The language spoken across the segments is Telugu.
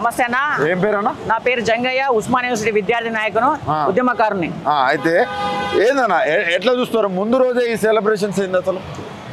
నమస్తే అన్న ఏం పేరన్నా నా పేరు జంగయ్య ఉస్మాన్ యూనివర్సిటీ విద్యార్థి నాయకును ఆ. ఉద్యమకారుని ఆ, అయితే ఏందన్నా ఎ- ఎట్లా చూస్తారు ముందు రోజే ఈ సెలబ్రేషన్స్ ఏంది అసలు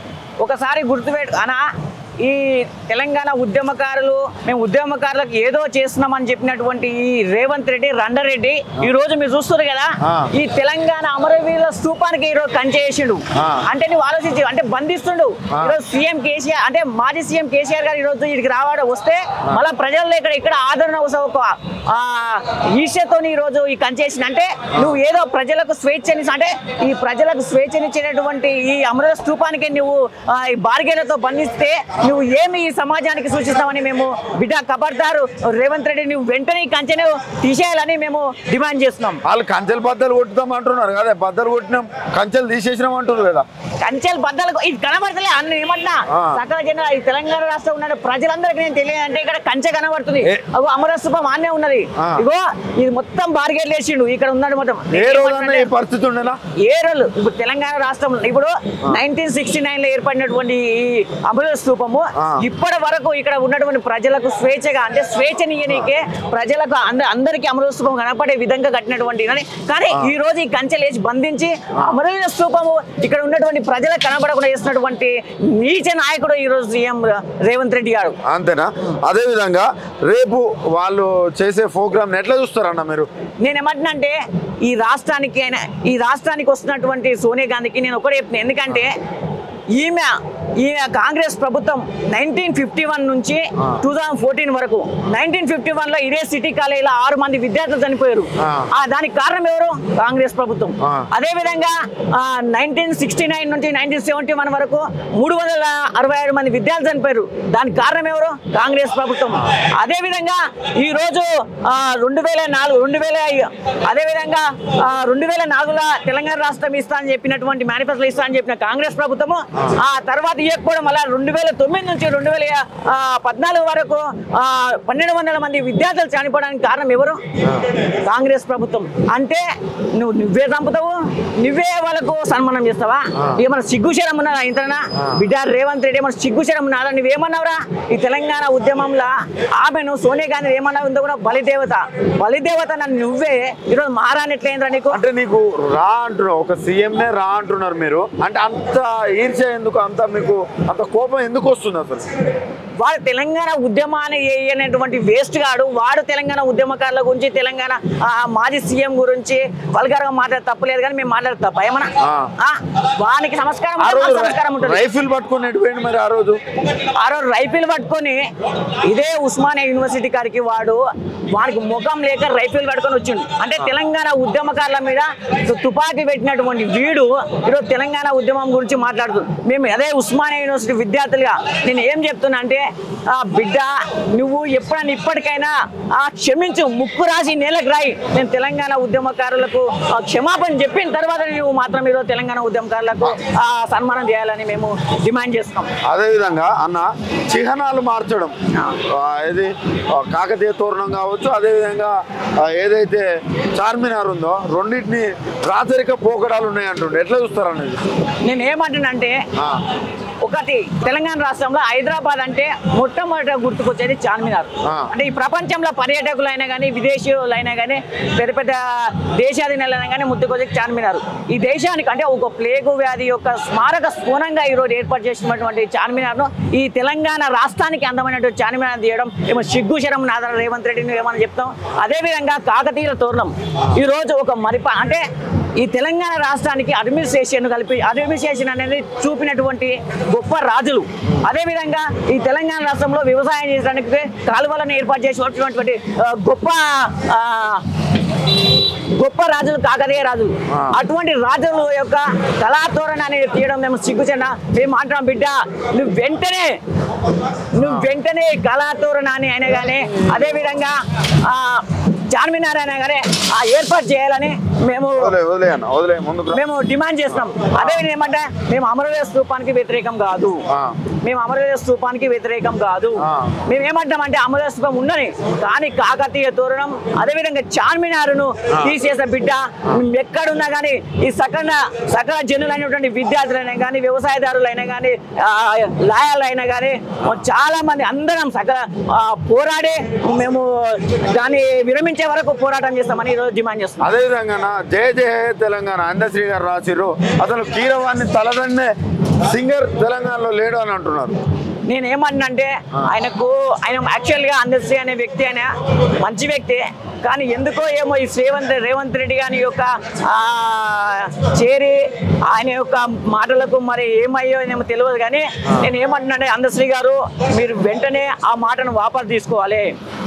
ఒకసారి గుర్తుపెట్టు అనా ఈ తెలంగాణ ఉద్యమకారులు మేము ఉద్యమకారులకు ఏదో చేస్తున్నామని చెప్పినటువంటి ఈ రేవంత్ రెడ్డి రండారెడ్డి ఈ రోజు మీరు చూస్తారు కదా ఆ. ఈ తెలంగాణ అమరవీరుల స్తూపానికి ఈ రోజు కంచె వేసిండు ఆ. అంటే నువ్వు ఆలోచించి అంటే బంధిస్తుండు ఆ. ఈరోజు సీఎం కేసీఆర్ అంటే మాజీ సీఎం కేసీఆర్ గారు ఈ రోజు ఇక్కడికి రావడం వస్తే మళ్ళీ ప్రజల్లో ఇక్కడ ఇక్కడ ఆదరణ కోసం ఒక ఆ, ఈర్ష్యతోని ఈ రోజు ఈ కంచేసిన అంటే నువ్వు ఏదో ప్రజలకు స్వేచ్ఛని అంటే ఈ ప్రజలకు స్వేచ్ఛనిచ్చేటటువంటి ఈ అమర స్తూపానికి నువ్వు ఆ, ఈ బార్గేలతో బంధిస్తే నువ్వు ఏమి ఈ సమాజానికి సూచిస్తామని మేము బిడ్డ కబర్దారు రేవంత్ రెడ్డి నువ్వు వెంటనే ఈ కంచెను తీసేయాలని మేము డిమాండ్ చేస్తున్నాం వాళ్ళు కంచెలు బద్దలు కొట్టుతాం అంటున్నారు కదా బద్దలు కొట్టినాం కంచెలు తీసేసినాం అంటున్నారు కదా కంచెలు బద్దలు ఇది కనబడతలే అన్న ఏమన్నా ఆ. సకల జన ఈ తెలంగాణ రాష్ట్రం ఉన్న ప్రజలందరికీ నేను తెలియదంటే ఇక్కడ కంచె కనబడుతుంది ఏ- అగో అమరస్తూపం ఆనే ఉన్నది ఆ. ఇగో ఇది మొత్తం బార్గేట్ వేసిండు ఇక్కడ ఉన్నాడు మొత్తం ఏ రోజన్నా ఈ పరిస్థితి ఉండేనా ఏ రోజు ఇప్పుడు తెలంగాణ రాష్ట్రంలో ఇప్పుడు నైన్టీన్ సిక్స్టీ నైన్ లో ఏర్పడినటువంటి ఈ అమర స్తూపము ఆ. ఇప్పటి వరకు ఇక్కడ ఉన్నటువంటి ప్రజలకు స్వేచ్ఛగా అంటే స్వేచ్ఛనీయనికే ప్రజలకు అంద అందరికీ అమర స్తూపం కనపడే విధంగా కట్టినటువంటి కానీ కానీ ఈ రోజు ఈ కంచె లేచి బంధించి అమరవీర స్తూపము ఇక్కడ ఉన్నటువంటి ప్రజలకు కనబడకుండా చేస్తున్నటువంటి నీచ నాయకుడు ఈ రోజు సీఎం రేవంత్ రెడ్డి గారు అంతేనా అదే విధంగా రేపు వాళ్ళు చేసే ప్రోగ్రామ్ ఎట్లా చూస్తారన్న మీరు నేనేమంటున్నా అంటే ఈ రాష్ట్రానికి అయినా ఈ రాష్ట్రానికి వస్తున్నటువంటి సోనియా గాంధీకి నేను ఒకటే చెప్తున్నా ఎందుకంటే ఈమె ఈమె కాంగ్రెస్ ప్రభుత్వం నైన్టీన్ ఫిఫ్టీ వన్ నుంచి టూ థౌజండ్ ఫోర్టీన్ వరకు నైన్టీన్ ఫిఫ్టీ వన్ లో ఇదే సిటీ కాలేజీలో ఆరు మంది విద్యార్థులు చనిపోయారు ఆ. ఆ దానికి కారణం ఎవరు కాంగ్రెస్ ప్రభుత్వం ఆ. అదే విధంగా నైన్టీన్ సిక్స్టీ నైన్ నుంచి నైన్టీన్ సెవెంటీ వన్ వరకు మూడు వందల అరవై ఆరు మంది విద్యార్థులు చనిపోయారు దానికి కారణం ఎవరు కాంగ్రెస్ ప్రభుత్వం అదే విధంగా ఈ రోజు ఆ, రెండు వేల నాలుగు రెండు వేల అదే విధంగా ఆ, రెండు వేల నాలుగులో తెలంగాణ రాష్ట్రం ఇస్తా అని చెప్పినటువంటి మేనిఫెస్టో ఇస్తా అని చెప్పిన కాంగ్రెస్ ప్రభుత్వము ఆ తర్వాత ఇవ్వకపోవడం వల్ల రెండు వేల తొమ్మిది నుంచి రెండు వేల ఆ, పద్నాలుగు వరకు ఆ, పన్నెండు వందల మంది విద్యార్థులు చనిపోవడానికి కారణం ఎవరు కాంగ్రెస్ ప్రభుత్వం అంటే నువ్వు నువ్వే చంపుతావు నువ్వే వాళ్ళకు సన్మానం చేస్తావా ఏమన్నా సిగ్గుశరం ఉన్నదా ఇంతనా బిడ్డ రేవంత్ రెడ్డి ఏమన్నా సిగ్గుశరం ఉన్నదా నువ్వేమన్నావురా ఈ తెలంగాణ ఉద్యమంలో ఆమెను సోనియా గాంధీ ఏమన్నావు ఇంత కూడా బలిదేవత బలిదేవత నన్ను నువ్వే ఈరోజు మహారాణి ఎట్లయిందిరా నీకు అంటే నీకు రా అంటున్నావు ఒక సీఎంనే రా అంటున్నారు మీరు అంటే అంత ఈర్ష్య ఎందుకు అంత మీకు అంత కోపం ఎందుకు వస్తుంది అసలు వాడు తెలంగాణ ఉద్యమాన్ని చేయనటువంటి వేస్ట్ గాడు వాడు తెలంగాణ ఉద్యమకారుల గురించి తెలంగాణ ఆ, మాజీ సీఎం గురించి వల్గారుగా మాట్లాడే తప్పలేదు కానీ మేము మాట్లాడే తప్ప ఏమన్నా ఆ. ఆ? వానికి సంస్కారం ఆ ఉంటుంది, రోజు మాకు సంస్కారం ఉంటుంది రైఫిల్ పట్టుకొని ఎటుపోయింది మరి ఆ రోజు ఆ రోజు రైఫిల్ పట్టుకొని ఇదే ఉస్మానియా యూనివర్సిటీ కాడికి వాడు వానికి ముఖం లేక రైఫిల్ పట్టుకొని వచ్చిండు అంటే తెలంగాణ ఉద్యమకారుల మీద తు- తుపాకీ పెట్టినటువంటి వీడు ఈరోజు తెలంగాణ ఉద్యమం గురించి మాట్లాడుతుంది మేము అదే ఉస్మానియా యూనివర్సిటీ విద్యార్థులుగా నేను ఏం చెప్తున్నా అంటే ఆ బిడ్డ నువ్వు ఎప్పుడైనా ఇప్పటికైనా ఆ క్షమించు ముక్కు రాసి నేలకు రాయి నేను తెలంగాణ ఉద్యమకారులకు ఆ, క్షమాపణ చెప్పిన తర్వాత నువ్వు మాత్రం ఈరోజు తెలంగాణ ఉద్యమకారులకు ఆ, సన్మానం చేయాలని మేము డిమాండ్ చేస్తున్నాం అదే విధంగా అన్న చిహ్నాలు మార్చడం ఆ, ఏది ఆ, కాకతీయ తోరణం కావచ్చు అదే విధంగా ఆ, ఏదైతే చార్మినార్ ఉందో రెండింటిని రాచరిక పోకడాలు ఉన్నాయి అంటుండే ఎట్లా చూస్తారు అనేది నేను ఏమంటున్నానంటే ఆ, ఒకటి తెలంగాణ రాష్ట్రంలో హైదరాబాద్ అంటే మొట్టమొదట గుర్తుకొచ్చేది చార్మినార్ ఆ. అంటే ఈ ప్రపంచంలో పర్యాటకులు అయినా కానీ విదేశీయులు అయినా కానీ పెద్ద పెద్ద దేశాధీనాలు అయినా కానీ ముద్దుకొచ్చేది చార్మినార్ ఈ దేశానికి అంటే ఒక ప్లేగు వ్యాధి యొక్క స్మారక స్ఫూనంగా ఈరోజు ఏర్పాటు చేసినటువంటి చార్మినార్ను ఈ తెలంగాణ రాష్ట్రానికి అందమైనటువంటి చార్మినార్ తీయడం ఏమో సిగ్గు శరం నాదర రేవంత్ రెడ్డిని ఏమని చెప్తాం అదేవిధంగా కాకతీయుల తోరణం ఈరోజు ఒక మరిప అంటే ఈ తెలంగాణ రాష్ట్రానికి అడ్మినిస్ట్రేషన్ కలిపి అడ్మినిస్ట్రేషన్ అనేది చూపినటువంటి గొప్ప రాజులు అదేవిధంగా ఈ తెలంగాణ రాష్ట్రంలో వ్యవసాయం చేయడానికి కాలువలను ఏర్పాటు చేసినటువంటి ఆ, గొప్ప ఆ, గొప్ప రాజులు కాకతీయ రాజులు ఆ. అటువంటి రాజుల యొక్క కళాతోరణాన్ని తీయడం మేము సిగ్గుచెన్న మేము అంటున్నాం బిడ్డ నువ్వు వెంటనే నువ్వు వెంటనే కళాతోరణాన్ని అయినా కానీ అదేవిధంగా ఆ, చార్మినార్ అయినా కానీ ఆ ఏర్పాటు చేయాలని మేము వదిలే వదిలే అన్న వదిలే ముందుకు రా. మేము డిమాండ్ చేస్తున్నాం అదే ఏమంటే మేము అమరవీర స్తూపానికి వ్యతిరేకం కాదు ఆ. మేము అమరవీర స్తూపానికి వ్యతిరేకం కాదు ఆ. మేము ఏమంటామంటే అమరవీర స్తూపం ఉన్నది కానీ కాకతీయ తోరణం అదేవిధంగా చార్మినారును తీసేసే బిడ్డ మేము ఎక్కడున్నా కానీ ఈ సకల సకల జనులైనటువంటి విద్యార్థులైనా కానీ వ్యవసాయదారులైనా కానీ లాయర్లైనా కానీ చాలా మంది అందరం సకల ఆ, పోరాడి మేము దాన్ని విరమించే వరకు పోరాటం చేస్తామని ఈరోజు డిమాండ్ చేస్తున్నాం అదే విధంగా జయ జయ హే తెలంగాణ అందశ్రీ గారు రాసిర్రు అసలు కీరవాణి తలదన్నే సింగర్ తెలంగాణలో లేడు అని అంటున్నారు నేను ఏమన్నంటే ఆయనకు ఆయన యాక్చువల్గా అందశ్రీ అనే వ్యక్తి ఆయన మంచి వ్యక్తి కానీ ఎందుకో ఏమో ఈ రేవంత్ రేవంత్ రెడ్డి గారి యొక్క ఆ, చేరి ఆయన యొక్క మాటలకు మరి ఏమయ్యో ఏమో తెలియదు కానీ నేను ఏమంటున్నానంటే అందశ్రీ గారు మీరు వెంటనే ఆ మాటను వాపసు తీసుకోవాలి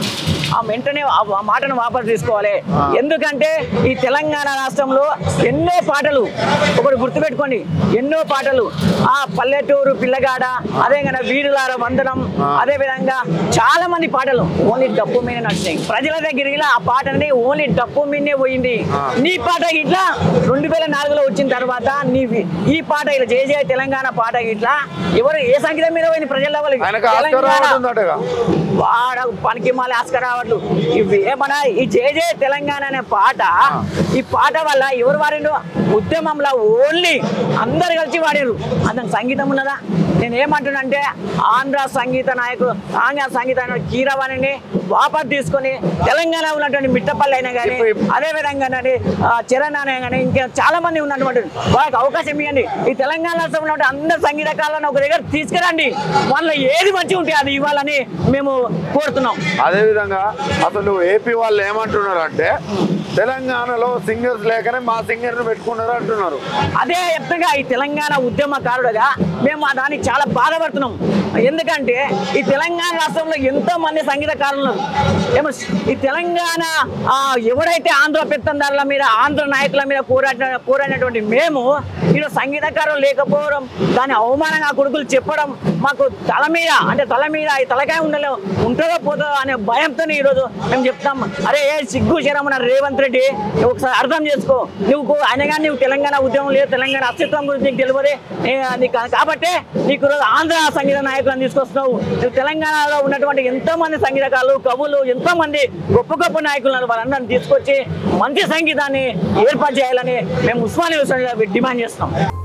ఆ వెంటనే ఆ ఆ మాటను వాపసు తీసుకోవాలి ఎందుకంటే ఈ తెలంగాణ రాష్ట్రంలో ఎన్నో పాటలు ఒకటి గుర్తుపెట్టుకోండి ఎన్నో పాటలు ఆ పల్లెటూరు పిల్లగాడ అదే కదా వీరులార వందనం అదే విధంగా చాలా మంది పాటలు ఓన్లీ డప్పు మీద నడిచినాయి ప్రజల దగ్గర ఇలా ఆ పాట అనేది ఓన్లీ డప్పు మీదనే పోయింది నీ పాట ఇట్లా రెండు వేల నాలుగులో వచ్చిన తర్వాత నీ వి- ఈ పాట ఇట్లా జయ జయ తెలంగాణ పాట ఇట్లా ఎవరు ఏ సంగీతం మీద పోయింది ప్రజల లెవెల్కి? ఆయనకు ఆస్కార్ తెలంగాణ- అవార్డు ఉందటగా వాడ పనికి మాలి ఆస్కర్ అవార్డులు ఇవి ఏమన్నా ఈ జయ జయ తెలంగాణ అనే పాట ఈ పాట వల్ల ఎవరు వాడిరు ఉద్యమంలో ఓన్లీ అందరు కలిసి వాడారు అతని సంగీతం ఉన్నదా నేను ఏమంటున్నానంటే ఆంధ్ర సంగీత నాయకుడు ఆంధ్ర సంగీత నాయకుడు కీరవాణిని వాపస్ తీసుకొని తెలంగాణ ఉన్నటువంటి మిట్టపల్లి అయినా కానీ ఇప్పుడు- అదే విధంగా చరణ్ అనే కానీ ఇంకా చాలా మంది ఉన్నటువంటి వాళ్ళకి అవకాశం ఇవ్వండి ఈ తెలంగాణ రాష్ట్రంలో ఉన్నటువంటి అందరు సంగీతకారులను ఒక దగ్గర తీసుకురండి వాళ్ళ ఏది మంచిగా ఉంటే అది ఇవ్వాలని మేము కోరుతున్నాం అదే విధంగా అసలు ఏపీ వాళ్ళు ఏమంటున్నారు అంటే తెలంగాణలో సింగర్స్ లేకనే మా సింగర్ ను పెట్టుకున్నారు అంటున్నారు అదే చెప్తగా ఈ తెలంగాణ ఉద్యమకారుడుగా మేము ఆ దానికి చాలా బాధపడుతున్నాం ఎందుకంటే ఈ తెలంగాణ రాష్ట్రంలో ఎంతో మంది సంగీతకారులు ఉన్నారు ఏమో ఈ తెలంగాణ ఆ, ఎవరైతే ఆంధ్ర పెత్తందారుల మీద ఆంధ్ర నాయకుల మీద పోరాట పోరాడినటువంటి మేము ఈరోజు సంగీతకారులు లేకపోవడం దాని అవమానంగా కొడుకులు చెప్పడం మాకు తల మీద అంటే తల మీద ఈ తలకాయ ఉండలే ఉంటుందో పోతుందో అనే భయంతో ఈరోజు మేము చెప్తాం అరే ఏ సిగ్గు శరమణ రేవంత్ రెడ్డి నువ్వు ఒకసారి అర్థం చేసుకో నువ్వు ఆయన కానీ నువ్వు తెలంగాణ ఉద్యమం లేదు తెలంగాణ అస్తిత్వం గురించి నీకు తెలియదే నీ- నీకు కాబట్టి నీకు ఈరోజు ఆంధ్ర సంగీత నాయకులను తీసుకొస్తున్నావు నువ్వు తెలంగాణలో ఉన్నటువంటి ఎంతో మంది సంగీతకారులు కవులు ఎంతో మంది గొప్ప గొప్ప నాయకులు ఉన్నారు వాళ్ళందరినీ తీసుకొచ్చి మంచి సంగీతాన్ని ఏర్పాటు చేయాలని మేము ఉస్మానియా విశ్వవిద్యాలయం డిమాండ్ చేస్తున్నాం